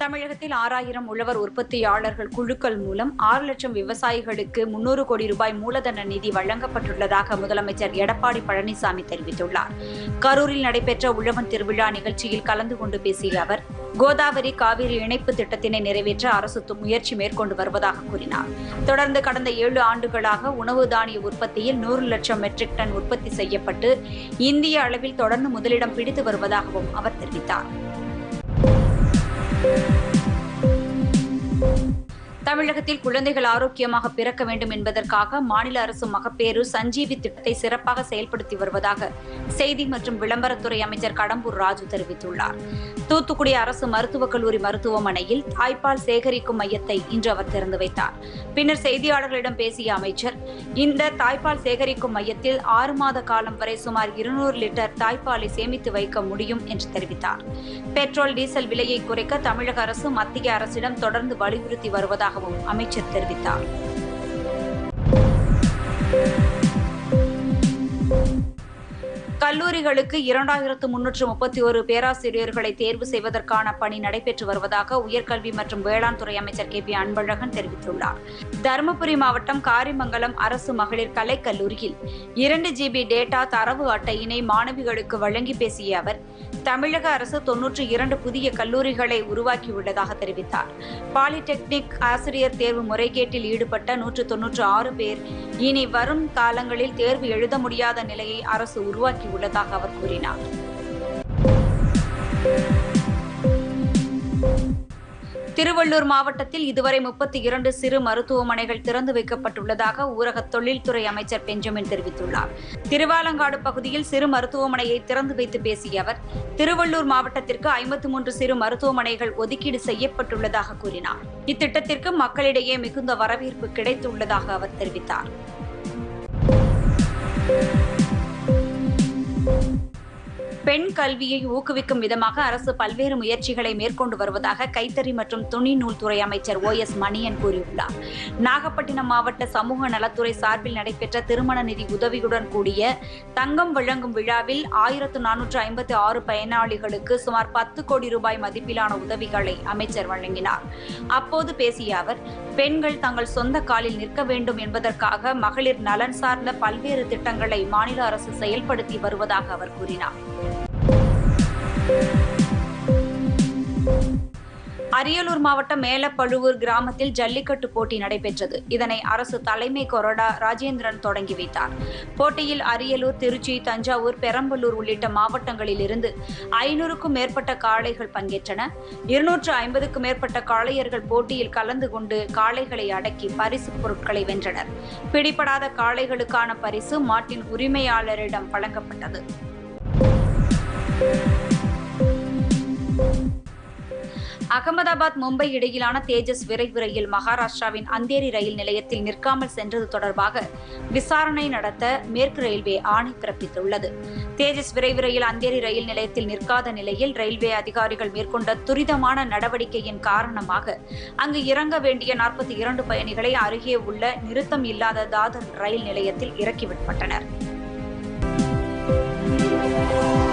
தமிழகத்தில் ஆறாயிரம் உழவர் உற்பத்தியாளர்கள் குழுக்கள் மூலம் ஆறு லட்சம் விவசாயிகளுக்கு முன்னூறு கோடி ரூபாய் மூலதன நிதி வழங்கப்பட்டுள்ளதாக முதலமைச்சர் எடப்பாடி பழனிசாமி தெரிவித்துள்ளார் கரூரில் நடைபெற்ற உழவன் திருவிழா நிகழ்ச்சியில் கலந்து கொண்டு பேசிய அவர் கோதாவரி காவிரி இணைப்பு திட்டத்தினை நிறைவேற்ற அரசு து- முயற்சி மேற்கொண்டு வருவதாக கூறினார் தொடர்ந்து கடந்த ஏழு ஆண்டுகளாக உணவு தானிய உற்பத்தியில் நூறு லட்சம் மெட்ரிக் டன் உற்பத்தி செய்யப்பட்டு இந்திய அளவில் தொடர்ந்து முதலிடம் பிடித்து வருவதாகவும் அவர் தெரிவித்தார் தமிழகத்தில் குழந்தைகள் ஆரோக்கியமாக பிறக்க வேண்டும் என்பதற்காக மாநில அரசு மகப்பேறு சஞ்சீவி திட்டத்தை சிறப்பாக செயல்படுத்தி வருவதாக செய்தி மற்றும் விளம்பரத்துறை அமைச்சர் கடம்பூர் ராஜு தெரிவித்துள்ளார் தூத்துக்குடி அரசு மருத்துவக் கல்லூரி மருத்துவமனையில் தாய்ப்பால் சேகரிக்கும் மையத்தை இன்று அவர் திறந்து வைத்தார் பின்னர் செய்தியாளர்களிடம் பேசிய அமைச்சர் இந்த தாய்ப்பால் சேகரிக்கும் மையத்தில் ஆறு மாத காலம் வரை சுமார் இருநூறு லிட்டர் தாய்ப்பாலை சேமித்து வைக்க முடியும் என்று தெரிவித்தார் பெட்ரோல் டீசல் விலையை குறைக்க தமிழக அரசு மத்திய அரசிடம் தொடர்ந்து வலியுறுத்தி வருவதாகவும் அமைச்சர் தெரிவித்தார் கல்லூரிகளுக்கு இரண்டாயிரத்து முன்னூற்று முப்பத்தி ஒரு பேராசிரியர்களை தேர்வு செய்வதற்கான பணி நடைபெற்று வருவதாக உயர்கல்வி மற்றும் வேளாண் துறை அமைச்சர் கே பி அன்பழகன் தெரிவித்துள்ளார் தருமபுரி மாவட்டம் காரிமங்கலம் அரசு மகளிர் கலைக் கல்லூரியில் இரண்டு ஜிபி டேட்டா தரவு அட்டையினை மாணவிகளுக்கு வழங்கி பேசிய அவர் தமிழக அரசு தொன்னூற்றி இரண்டு புதிய கல்லூரிகளை உருவாக்கியுள்ளதாக தெரிவித்தார் பாலிடெக்னிக் ஆசிரியர் தேர்வு முறைகேட்டில் ஈடுபட்ட நூற்று தொன்னூற்று ஆறு பேர் இனி வரும் காலங்களில் தேர்வு எழுத முடியாத நிலையை அரசு உருவாக்கியுள்ளதாக அவர் கூறினார் திருவள்ளூர் மாவட்டத்தில் இதுவரை முப்பத்தி இரண்டு சிறு மருத்துவமனைகள் திறந்து வைக்கப்பட்டுள்ளதாக ஊரக தொழில்துறை அமைச்சர் பெஞ்சமின் தெரிவித்துள்ளார் திருவாலங்காடு பகுதியில் சிறு மருத்துவமனையை திறந்து வைத்து பேசிய அவர் திருவள்ளூர் மாவட்டத்திற்கு ஐம்பத்தி மூன்று சிறு மருத்துவமனைகள் ஒதுக்கீடு செய்யப்பட்டுள்ளதாக கூறினார் இத்திட்டத்திற்கு மக்களிடையே மிகுந்த வரவேற்பு கிடைத்துள்ளதாக அவர் தெரிவித்தார் பெண் கல்வியை ஊக்குவிக்கும் விதமாக அரசு பல்வேறு முயற்சிகளை மேற்கொண்டு வருவதாக கைத்தறி மற்றும் துணி நூல்துறை அமைச்சர் ஓ எஸ் மணியன் கூறியுள்ளார் நாகப்பட்டினம் மாவட்ட சமூக நலத்துறை சார்பில் நடைபெற்ற திருமண நிதி உதவியுடன் கூடிய தங்கம் வழங்கும் விழாவில் ஆயிரத்து நானூற்று ஐம்பத்தி ஆறு பயனாளிகளுக்கு சுமார் பத்து கோடி ரூபாய் மதிப்பிலான உதவிகளை அமைச்சர் வழங்கினார் அப்போது பேசிய அவர் பெண்கள் தங்கள் சொந்த காலில் நிற்க வேண்டும் என்பதற்காக மகளிர் நலன் சார்ந்த பல்வேறு திட்டங்களை மாநில அரசு செயல்படுத்தி வருவதாக அவர் கூறினார் அரியலூர் மாவட்டம் மேலப்பழுவூர் கிராமத்தில் ஜல்லிக்கட்டு போட்டி நடைபெற்றது இதனை அரசு தலைமை கொறடா ராஜேந்திரன் தொடங்கி வைத்தார் போட்டியில் அரியலூர் திருச்சி தஞ்சாவூர் பெரம்பலூர் உள்ளிட்ட மாவட்டங்களிலிருந்து ஐநூறுக்கும் மேற்பட்ட காளைகள் பங்கேற்றன இருநூற்று ஐம்பதுக்கும் மேற்பட்ட காளையர்கள் போட்டியில் கலந்து கொண்டு காளைகளை அடக்கி பரிசு பொருட்களை வென்றனர் பிடிபடாத காளைகளுக்கான பரிசு மாட்டின் உரிமையாளரிடம் வழங்கப்பட்டது அகமதாபாத் மும்பை இடையிலான தேஜஸ் விரைவு ரயில் மகாராஷ்டிராவின் அந்தேரி ரயில் நிலையத்தில் நிற்காமல் சென்றது தொடர்பாக விசாரணை நடத்த மேற்கு ரயில்வே ஆணை பிறப்பித்துள்ளது தேஜஸ் விரைவு ரயில் அந்தேரி ரயில் நிலையத்தில் நிற்காத நிலையில் ரயில்வே அதிகாரிகள் மேற்கொண்ட துரிதமான நடவடிக்கையின் காரணமாக அங்கு இறங்க வேண்டிய நாற்பத்தி இரண்டு பயணிகளை அருகே உள்ள நிறுத்தம் இல்லாத தாதர் ரயில் நிலையத்தில் இறக்கிவிடப்பட்டனர்